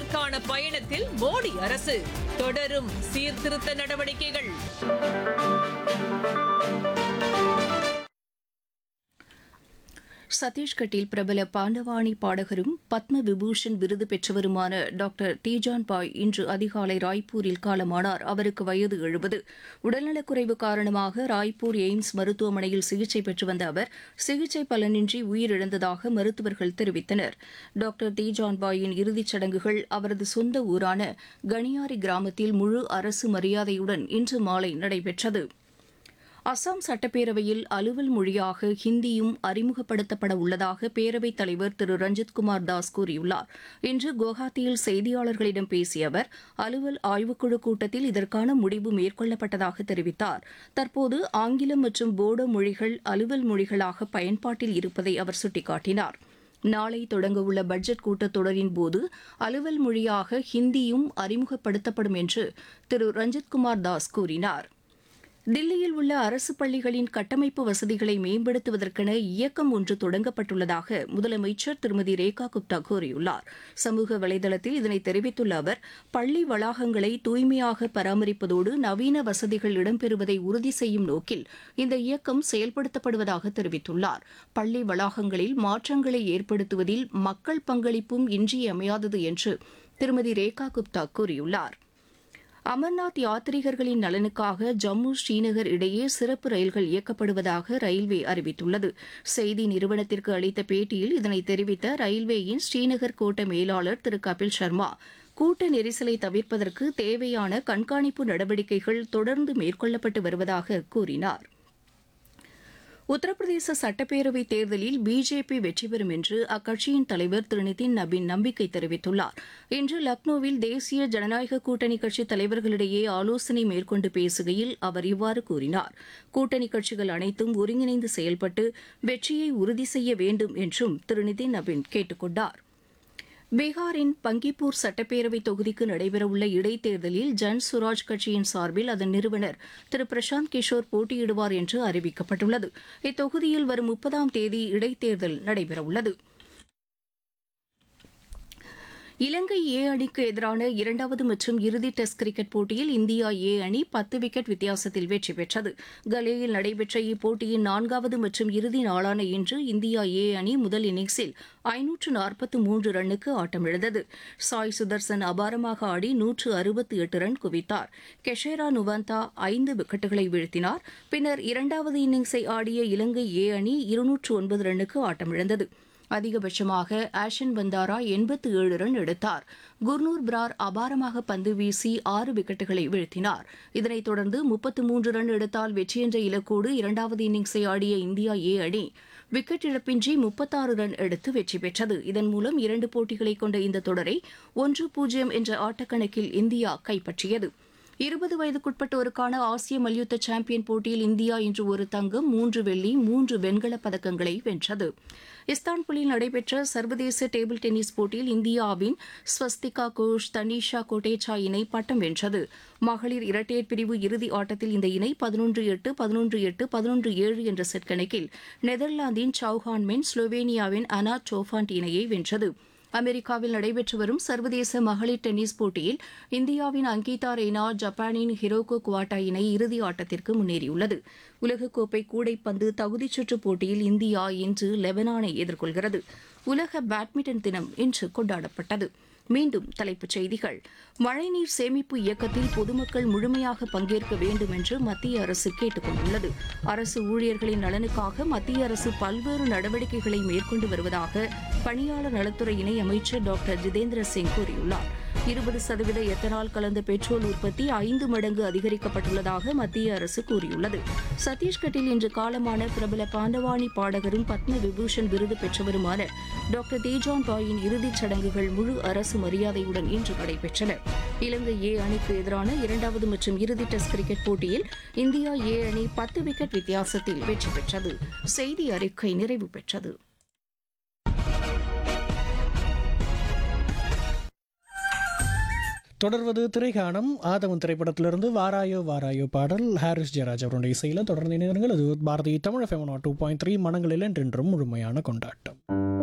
முன்னேற்றத்திற்கான பயணத்தில் மோடி அரசு தொடரும் சீர்திருத்த நடவடிக்கைகள் சத்தீஸ்கட்டில் பிரபல பாண்டவாணி பாடகரும் பத்ம விபூஷன் விருது பெற்றவருமான டாக்டர் தீஜான் பாய் இன்று அதிகாலை ராய்ப்பூரில் காலமானார் அவருக்கு வயது எழுபது உடல்நலக்குறைவு காரணமாக ராய்ப்பூர் எய்ம்ஸ் மருத்துவமனையில் சிகிச்சை பெற்று வந்த அவர் சிகிச்சை பலனின்றி உயிரிழந்ததாக மருத்துவர்கள் தெரிவித்தனர் டாக்டர் தீஜான் பாயின் இறுதிச் சடங்குகள் அவரது சொந்த ஊரான கனியாரி கிராமத்தில் முழு அரசு மரியாதையுடன் இன்று மாலை நடைபெற்றது அசாம் சட்டப்பேரவையில் அலுவல் மொழியாக ஹிந்தியும் அறிமுகப்படுத்தப்பட உள்ளதாக பேரவைத் தலைவர் திரு ரஞ்சித்குமார் தாஸ் கூறியுள்ளார் இன்று குவஹாத்தியில் செய்தியாளர்களிடம் பேசிய அவர் அலுவல் ஆய்வுக்குழு கூட்டத்தில் இதற்கான முடிவு மேற்கொள்ளப்பட்டதாக தெரிவித்தார் தற்போது ஆங்கிலம் மற்றும் போடோ மொழிகள் அலுவல் மொழிகளாக பயன்பாட்டில் இருப்பதை அவர் சுட்டிக்காட்டினார் நாளை தொடங்கவுள்ள பட்ஜெட் கூட்டத்தொடரின் போது அலுவல் மொழியாக ஹிந்தியும் அறிமுகப்படுத்தப்படும் என்று திரு ரஞ்சித்குமார் தாஸ் கூறினார் தில்லியில் உள்ள அரசு பள்ளிகளின் கட்டமைப்பு வசதிகளை மேம்படுத்துவதற்கென இயக்கம் ஒன்று தொடங்கப்பட்டுள்ளதாக முதலமைச்சர் திருமதி ரேகா குப்தா கூறியுள்ளார் சமூக வலைதளத்தில் இதனை தெரிவித்துள்ள அவர் பள்ளி வளாகங்களை தூய்மையாக பராமரிப்பதோடு நவீன வசதிகள் இடம்பெறுவதை உறுதி செய்யும் நோக்கில் இந்த இயக்கம் செயல்படுத்தப்படுவதாக தெரிவித்துள்ளார் பள்ளி வளாகங்களில் மாற்றங்களை ஏற்படுத்துவதில் மக்கள் பங்களிப்பும் இன்றியமையாதது என்று திருமதி ரேகா குப்தா கூறியுள்ளார் அமர்நாத் யாத்ரீகர்களின் நலனுக்காக ஜம்மு ஸ்ரீநகர் இடையே சிறப்பு ரயில்கள் இயக்கப்படுவதாக ரயில்வே அறிவித்துள்ளது செய்தி நிறுவனத்திற்கு அளித்த பேட்டியில் இதனை தெரிவித்த ரயில்வேயின் ஸ்ரீநகர் கோட்ட மேலாளர் திரு கபில் சர்மா கூட்ட நெரிசலை தவிர்ப்பதற்கு தேவையான கண்காணிப்பு நடவடிக்கைகள் தொடர்ந்து மேற்கொள்ளப்பட்டு வருவதாக கூறினார் உத்தரப்பிரதேச சட்டப்பேரவைத் தேர்தலில் பிஜேபி வெற்றி பெறும் என்று அக்கட்சியின் தலைவர் திரு நிதின் நபின் நம்பிக்கை தெரிவித்துள்ளார் இன்று லக்னோவில் தேசிய ஜனநாயக கூட்டணி கட்சித் தலைவர்களிடையே ஆலோசனை மேற்கொண்டு பேசுகையில் அவர் இவ்வாறு கூறினார் கூட்டணி கட்சிகள் அனைத்தும் ஒருங்கிணைந்து செயல்பட்டு வெற்றியை உறுதி செய்ய வேண்டும் என்றும் திரு நிதின் நபின் கேட்டுக் கொண்டார் பீகாரின் பங்கிப்பூர் சட்டப்பேரவை தொகுதிக்கு நடைபெறவுள்ள இடைத்தேர்தலில் ஜன் சுராஜ் கட்சியின் சார்பில் அதன் நிறுவனர் திரு பிரசாந்த் கிஷோர் போட்டியிடுவார் என்று அறிவிக்கப்பட்டுள்ளது இத்தொகுதியில் வரும் முப்பதாம் தேதி இடைத்தேர்தல் நடைபெறவுள்ளது இலங்கை ஏ அணிக்கு எதிரான இரண்டாவது மற்றும் இறுதி டெஸ்ட் கிரிக்கெட் போட்டியில் இந்தியா ஏ அணி பத்து விக்கெட் வித்தியாசத்தில் வெற்றி பெற்றது கலேயில் நடைபெற்ற இப்போட்டியின் நான்காவது மற்றும் இறுதி நாளான இன்று இந்தியா ஏ அணி முதல் இன்னிங்ஸில் ஐநூற்று நாற்பத்து மூன்று ரன்னுக்கு ஆட்டமிழந்தது சாய் சுதர்சன் அபாரமாக ஆடி நூற்று அறுபத்தி எட்டு ரன் குவித்தார் கெஷேரா நுவந்தா ஐந்து விக்கெட்டுகளை வீழ்த்தினார் பின்னர் இரண்டாவது இன்னிங்ஸை ஆடிய இலங்கை ஏ அணி இருநூற்று ஒன்பது ரன்னுக்கு ஆட்டமிழந்தது அதிகபட்சமாக ஆஷன் பந்தாரா எண்பத்து ஏழு ரன் எடுத்தார் குர்னூர் பிரார் அபாரமாக பந்து வீசி ஆறு விக்கெட்டுகளை வீழ்த்தினார் இதனைத் தொடர்ந்து முப்பத்து மூன்று ரன் எடுத்தால் வெற்றி என்ற இலக்கோடு இரண்டாவது இன்னிங்ஸை ஆடிய இந்தியா ஏ அணி விக்கெட் இழப்பின்றி முப்பத்தாறு ரன் எடுத்து வெற்றி பெற்றது இதன் மூலம் இரண்டு போட்டிகளை கொண்ட இந்த தொடரை ஒன்று பூஜ்ஜியம் என்ற ஆட்டக்கணக்கில் இந்தியா கைப்பற்றியது இருபது வயதுக்குட்பட்டோருக்கான ஆசிய மல்யுத்த சாம்பியன் போட்டியில் இந்தியா இன்று ஒரு தங்கம் மூன்று வெள்ளி மூன்று வெண்கலப் பதக்கங்களை வென்றது இஸ்தான்புல்லில் நடைபெற்ற சர்வதேச டேபிள் டென்னிஸ் போட்டியில் இந்தியாவின் ஸ்வஸ்திகா கோஷ் தனிஷா கோட்டேச்சா இணை பட்டம் வென்றது மகளிர் இரட்டையர் பிரிவு இறுதி ஆட்டத்தில் இந்த இணை பதினொன்று எட்டு பதினொன்று எட்டு பதினொன்று ஏழு என்ற செட் கணக்கில் நெதர்லாந்தின் சவுஹான் மென் ஸ்லோவேனியாவின் அனா சோஃபாண்ட் இணையை வென்றது அமெரிக்காவில் நடைபெற்று வரும் சர்வதேச மகளிர் டென்னிஸ் போட்டியில் இந்தியாவின் அங்கிதா ரெய்னா ஜப்பானின் ஹிரோகோ குவாட்டா இணை இறுதி ஆட்டத்திற்கு முன்னேறியுள்ளது உலகக்கோப்பை கூடைப்பந்து தகுதிச் சுற்றுப் போட்டியில் இந்தியா இன்று லெபனானை எதிர்கொள்கிறது உலக பேட்மிண்டன் தினம் இன்று கொண்டாடப்பட்டது மீண்டும் தலைப்புச் செய்திகள் மழைநீர் சேமிப்பு இயக்கத்தில் பொதுமக்கள் முழுமையாக பங்கேற்க வேண்டும் என்று மத்திய அரசு கேட்டுக் கொண்டுள்ளது அரசு ஊழியர்களின் நலனுக்காக மத்திய அரசு பல்வேறு நடவடிக்கைகளை மேற்கொண்டு வருவதாக பணியாளர் நலத்துறை இணை அமைச்சர் டாக்டர் ஜிதேந்திர சிங் கூறியுள்ளார் இருபது சதவீத எத்தனால் கலந்த பெட்ரோல் உற்பத்தி ஐந்து மடங்கு அதிகரிக்கப்பட்டுள்ளதாக மத்திய அரசு கூறியுள்ளது சத்தீஸ்கட்டில் இன்று காலமான பிரபல பாண்டவாணி பாடகரும் பத்ம விபூஷன் விருது பெற்றவருமான டாக்டர் தேஜான் பாயின் இறுதிச் சடங்குகள் முழு அரசு மரியாதையுடன் இன்று நடைபெற்றன இலங்கை ஏ அணிக்கு எதிரான இரண்டாவது மற்றும் இறுதி டெஸ்ட் கிரிக்கெட் போட்டியில் இந்தியா ஏ அணி பத்து விக்கெட் வித்தியாசத்தில் வெற்றி பெற்றது செய்தி அறிக்கை நிறைவு பெற்றது தொடர்வது திரைகாணம் ஆதவன் திரைப்படத்திலிருந்து வாராயோ வாராயோ பாடல் ஹாரிஸ் ஜெயராஜ் அவருடைய இசையில் தொடர்ந்து இணைந்தீர்கள் அது Bharathi Tamil FM two point three மனங்களில் என்றென்றும் முழுமையான கொண்டாட்டம்